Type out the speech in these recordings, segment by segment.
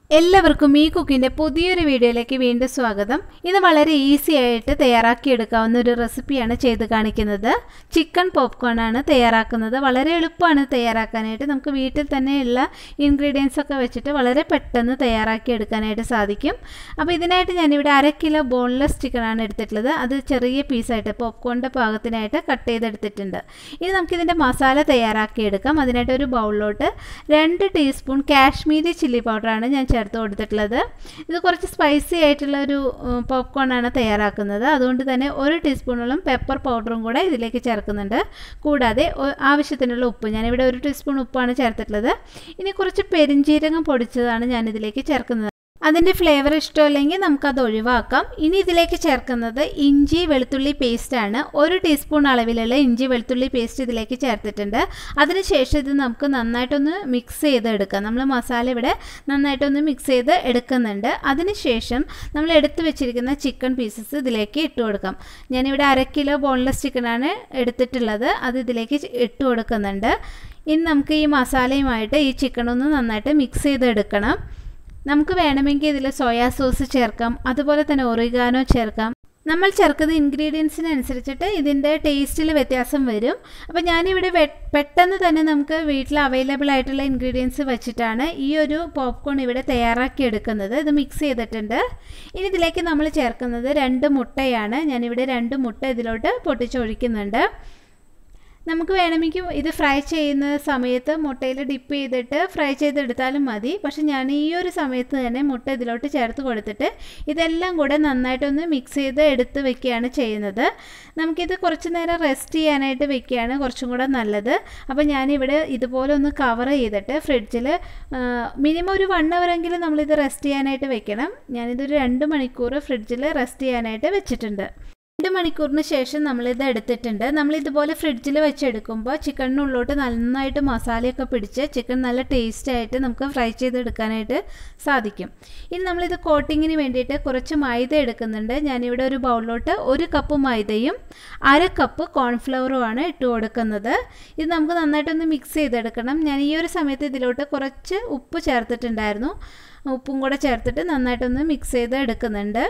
എല്ലാവർക്കും ഈ കുക്കിൻ്റെ പുതിയൊരു വീഡിയോയിലേക്ക് വീണ്ടും സ്വാഗതം ഇത് വളരെ ഈസി ആയിട്ട് തയ്യാറാക്കിയെടുക്കാവുന്ന ഒരു റെസിപ്പിയാണ് ചെയ്ത് കാണിക്കുന്നത് ചിക്കൻ പോപ്കോൺ ആണ് തയ്യാറാക്കുന്നത് വളരെ എളുപ്പമാണ് തയ്യാറാക്കാനായിട്ട് നമുക്ക് വീട്ടിൽ തന്നെയുള്ള ഇൻഗ്രീഡിയൻസ് ഒക്കെ വെച്ചിട്ട് വളരെ പെട്ടെന്ന് തയ്യാറാക്കി എടുക്കാനായിട്ട് സാധിക്കും അപ്പോൾ ഇതിനായിട്ട് ഞാനിവിടെ അര കിലോ ബോൺലെസ് ചിക്കനാണ് എടുത്തിട്ടുള്ളത് അത് ചെറിയ പീസായിട്ട് പോപ്കോണിൻ്റെ പാകത്തിനായിട്ട് കട്ട് ചെയ്തെടുത്തിട്ടുണ്ട് ഇനി നമുക്കിതിൻ്റെ മസാല തയ്യാറാക്കിയെടുക്കാം അതിനായിട്ട് ഒരു ബൗളിലോട്ട് രണ്ട് ടീസ്പൂൺ കാശ്മീരി ചില്ലി പൗഡറാണ് ഞാൻ ചേർത്ത് കൊടുത്തിട്ടുള്ളത് ഇത് കുറച്ച് സ്പൈസി ആയിട്ടുള്ള ഒരു പോപ്കോൺ ആണ് തയ്യാറാക്കുന്നത് അതുകൊണ്ട് തന്നെ ഒരു ടീസ്പൂണോളം പെപ്പർ പൗഡറും കൂടെ ഇതിലേക്ക് ചേർക്കുന്നുണ്ട് കൂടാതെ ആവശ്യത്തിനുള്ള ഉപ്പ് ഞാനിവിടെ ഒരു ടീസ്പൂൺ ഉപ്പാണ് ചേർത്തിട്ടുള്ളത് ഇനി കുറച്ച് പെരിഞ്ചീരകം പൊടിച്ചതാണ് ഞാൻ ഇതിലേക്ക് ചേർക്കുന്നത് അതിൻ്റെ ഫ്ലേവർ ഇഷ്ടമല്ലെങ്കിൽ നമുക്കത് ഒഴിവാക്കാം ഇനി ഇതിലേക്ക് ചേർക്കുന്നത് ഇഞ്ചി വെളുത്തുള്ളി പേസ്റ്റാണ് ഒരു ടീസ്പൂൺ അളവിലുള്ള ഇഞ്ചി വെളുത്തുള്ളി പേസ്റ്റ് ഇതിലേക്ക് ചേർത്തിട്ടുണ്ട് അതിനുശേഷം ഇത് നമുക്ക് നന്നായിട്ടൊന്ന് മിക്സ് ചെയ്ത് എടുക്കാം നമ്മൾ മസാല ഇവിടെ നന്നായിട്ടൊന്ന് മിക്സ് ചെയ്ത് എടുക്കുന്നുണ്ട് അതിനുശേഷം നമ്മൾ എടുത്തു വെച്ചിരിക്കുന്ന ചിക്കൻ പീസസ് ഇതിലേക്ക് ഇട്ട് കൊടുക്കാം ഞാനിവിടെ അര കിലോ ബോൺലെസ് ചിക്കനാണ് എടുത്തിട്ടുള്ളത് അത് ഇതിലേക്ക് ഇട്ട് കൊടുക്കുന്നുണ്ട് ഇനി നമുക്ക് ഈ മസാലയുമായിട്ട് ഈ ചിക്കൻ ഒന്ന് നന്നായിട്ട് മിക്സ് ചെയ്തെടുക്കണം നമുക്ക് വേണമെങ്കിൽ ഇതിൽ സോയാ സോസ് ചേർക്കാം അതുപോലെ തന്നെ ഒറിഗാനോ ചേർക്കാം നമ്മൾ ചേർക്കുന്ന ഇൻഗ്രീഡിയൻസിനനുസരിച്ചിട്ട് ഇതിൻ്റെ ടേസ്റ്റിൽ വ്യത്യാസം വരും അപ്പോൾ ഞാനിവിടെ പെട്ടെന്ന് തന്നെ നമുക്ക് വീട്ടിൽ അവൈലബിൾ ആയിട്ടുള്ള ഇൻഗ്രീഡിയൻസ് വെച്ചിട്ടാണ് ഈ ഒരു പോപ്കോൺ ഇവിടെ തയ്യാറാക്കി എടുക്കുന്നത് ഇത് മിക്സ് ചെയ്തിട്ടുണ്ട് ഇനി ഇതിലേക്ക് നമ്മൾ ചേർക്കുന്നത് രണ്ട് മുട്ടയാണ് ഞാനിവിടെ രണ്ട് മുട്ട ഇതിലോട്ട് പൊട്ടിച്ചൊഴിക്കുന്നുണ്ട് നമുക്ക് വേണമെങ്കിൽ ഇത് ഫ്രൈ ചെയ്യുന്ന സമയത്ത് മുട്ടയിൽ ഡിപ്പ് ചെയ്തിട്ട് ഫ്രൈ ചെയ്തെടുത്താലും മതി പക്ഷെ ഞാൻ ഈ ഒരു സമയത്ത് തന്നെ മുട്ട ഇതിലോട്ട് ചേർത്ത് കൊടുത്തിട്ട് ഇതെല്ലാം കൂടെ നന്നായിട്ടൊന്ന് മിക്സ് ചെയ്ത് എടുത്ത് വെക്കുകയാണ് ചെയ്യുന്നത് നമുക്കിത് കുറച്ച് നേരം റെസ്റ്റ് ചെയ്യാനായിട്ട് വെക്കുകയാണ് കുറച്ചും കൂടെ നല്ലത് അപ്പോൾ ഞാനിവിടെ ഇതുപോലെ ഒന്ന് കവർ ചെയ്തിട്ട് ഫ്രിഡ്ജിൽ മിനിമം ഒരു വൺ അവറെങ്കിലും നമ്മളിത് റെസ്റ്റ് ചെയ്യാനായിട്ട് വെക്കണം ഞാനിതൊരു രണ്ട് മണിക്കൂർ ഫ്രിഡ്ജിൽ റെസ്റ്റ് ചെയ്യാനായിട്ട് വെച്ചിട്ടുണ്ട് രണ്ട് മണിക്കൂറിന് ശേഷം നമ്മളിത് എടുത്തിട്ടുണ്ട് നമ്മൾ ഇതുപോലെ ഫ്രിഡ്ജിൽ വെച്ചെടുക്കുമ്പോൾ ചിക്കനിനുള്ളിലോട്ട് നന്നായിട്ട് മസാലയൊക്കെ പിടിച്ച് ചിക്കൻ നല്ല ടേസ്റ്റ് ആയിട്ട് നമുക്ക് ഫ്രൈ ചെയ്തെടുക്കാനായിട്ട് സാധിക്കും ഇനി നമ്മളിത് കോട്ടിങ്ങിന് വേണ്ടിയിട്ട് കുറച്ച് മൈദ എടുക്കുന്നുണ്ട് ഞാനിവിടെ ഒരു ബൗളിലോട്ട് ഒരു കപ്പ് മൈദയും അര കപ്പ് കോൺഫ്ലവറുമാണ് ഇട്ട് കൊടുക്കുന്നത് ഇത് നമുക്ക് നന്നായിട്ടൊന്ന് മിക്സ് ചെയ്തെടുക്കണം ഞാൻ ഈ ഒരു സമയത്ത് ഇതിലോട്ട് കുറച്ച് ഉപ്പ് ചേർത്തിട്ടുണ്ടായിരുന്നു ഉപ്പും കൂടെ ചേർത്തിട്ട് നന്നായിട്ടൊന്ന് മിക്സ് ചെയ്ത് എടുക്കുന്നുണ്ട്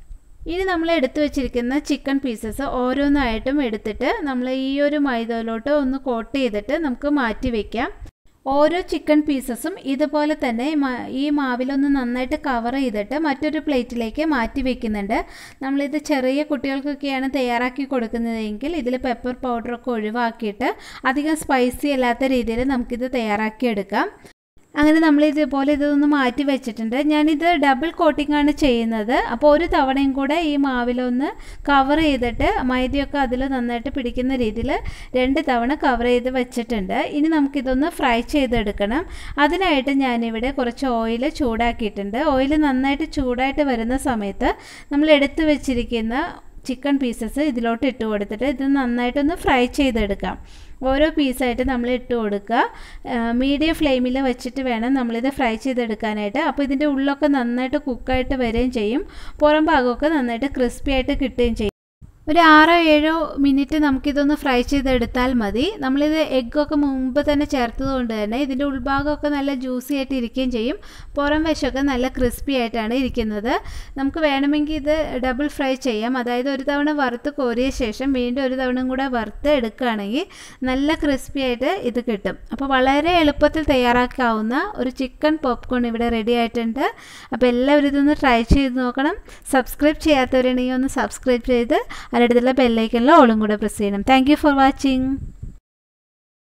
ഇനി നമ്മൾ എടുത്തു വെച്ചിരിക്കുന്ന ചിക്കൻ പീസസ് ഓരോന്നായിട്ടും എടുത്തിട്ട് നമ്മൾ ഈ ഒരു മൈദയിലോട്ട് ഒന്ന് കോട്ട് ചെയ്തിട്ട് നമുക്ക് മാറ്റി വയ്ക്കാം ഓരോ ചിക്കൻ പീസസും ഇതുപോലെ തന്നെ ഈ മാവിലൊന്ന് നന്നായിട്ട് കവർ ചെയ്തിട്ട് മറ്റൊരു പ്ലേറ്റിലേക്ക് മാറ്റി വെക്കുന്നുണ്ട് നമ്മളിത് ചെറിയ കുട്ടികൾക്കൊക്കെയാണ് തയ്യാറാക്കി കൊടുക്കുന്നതെങ്കിൽ ഇതിൽ പെപ്പർ പൗഡറൊക്കെ ഒഴിവാക്കിയിട്ട് അധികം സ്പൈസി അല്ലാത്ത രീതിയിൽ നമുക്കിത് തയ്യാറാക്കിയെടുക്കാം അങ്ങനെ നമ്മൾ ഇതുപോലെ ഇതൊന്ന് മാറ്റി വെച്ചിട്ടുണ്ട് ഞാനിത് ഡബിൾ കോട്ടിംഗ് ആണ് ചെയ്യുന്നത് അപ്പോൾ ഒരു തവണയും കൂടെ ഈ മാവിലൊന്ന് കവർ ചെയ്തിട്ട് മൈദയൊക്കെ അതിൽ നന്നായിട്ട് പിടിക്കുന്ന രീതിയിൽ രണ്ട് തവണ കവർ ചെയ്ത് വെച്ചിട്ടുണ്ട് ഇനി നമുക്കിതൊന്ന് ഫ്രൈ ചെയ്തെടുക്കണം അതിനായിട്ട് ഞാനിവിടെ കുറച്ച് ഓയിൽ ചൂടാക്കിയിട്ടുണ്ട് ഓയിൽ നന്നായിട്ട് ചൂടായിട്ട് വരുന്ന സമയത്ത് നമ്മൾ എടുത്തു വെച്ചിരിക്കുന്ന ചിക്കൻ പീസസ് ഇതിലോട്ട് ഇട്ട് കൊടുത്തിട്ട് ഇത് നന്നായിട്ടൊന്ന് ഫ്രൈ ചെയ്തെടുക്കാം ഓരോ പീസായിട്ട് നമ്മൾ ഇട്ട് കൊടുക്കുക മീഡിയം ഫ്ലെയിമിൽ വെച്ചിട്ട് വേണം നമ്മളിത് ഫ്രൈ ചെയ്തെടുക്കാനായിട്ട് അപ്പോൾ ഇതിൻ്റെ ഉള്ളൊക്കെ നന്നായിട്ട് കുക്കായിട്ട് വരികയും ചെയ്യും പുറം ഭാഗമൊക്കെ നന്നായിട്ട് ക്രിസ്പി ആയിട്ട് കിട്ടുകയും ചെയ്യും ഒരു ആറോ ഏഴോ മിനിറ്റ് നമുക്കിതൊന്ന് ഫ്രൈ ചെയ്തെടുത്താൽ മതി നമ്മളിത് എഗ്ഗൊക്കെ മുമ്പ് തന്നെ ചേർത്തത് കൊണ്ട് തന്നെ ഇതിൻ്റെ ഉൾഭാഗമൊക്കെ നല്ല ജ്യൂസി ആയിട്ട് ഇരിക്കുകയും ചെയ്യും പുറം വശമൊക്കെ നല്ല ക്രിസ്പി ആയിട്ടാണ് ഇരിക്കുന്നത് നമുക്ക് വേണമെങ്കിൽ ഇത് ഡബിൾ ഫ്രൈ ചെയ്യാം അതായത് ഒരു തവണ വറുത്ത് കോരിയ ശേഷം വീണ്ടും ഒരു തവണ കൂടെ വറുത്ത് എടുക്കുകയാണെങ്കിൽ നല്ല ക്രിസ്പി ആയിട്ട് ഇത് കിട്ടും അപ്പോൾ വളരെ എളുപ്പത്തിൽ തയ്യാറാക്കാവുന്ന ഒരു ചിക്കൻ പോപ്കോൺ ഇവിടെ റെഡി ആയിട്ടുണ്ട് അപ്പോൾ എല്ലാവരും ഇതൊന്ന് ട്രൈ ചെയ്ത് നോക്കണം സബ്സ്ക്രൈബ് ചെയ്യാത്തവരുണ്ടെങ്കിൽ ഒന്ന് സബ്സ്ക്രൈബ് ചെയ്ത് അതിനടുത്തുള്ള ബെല്ലൈക്കനിൽ ഓളും കൂടെ പ്രസ് ചെയ്യണം താങ്ക് ഫോർ വാച്ചിങ്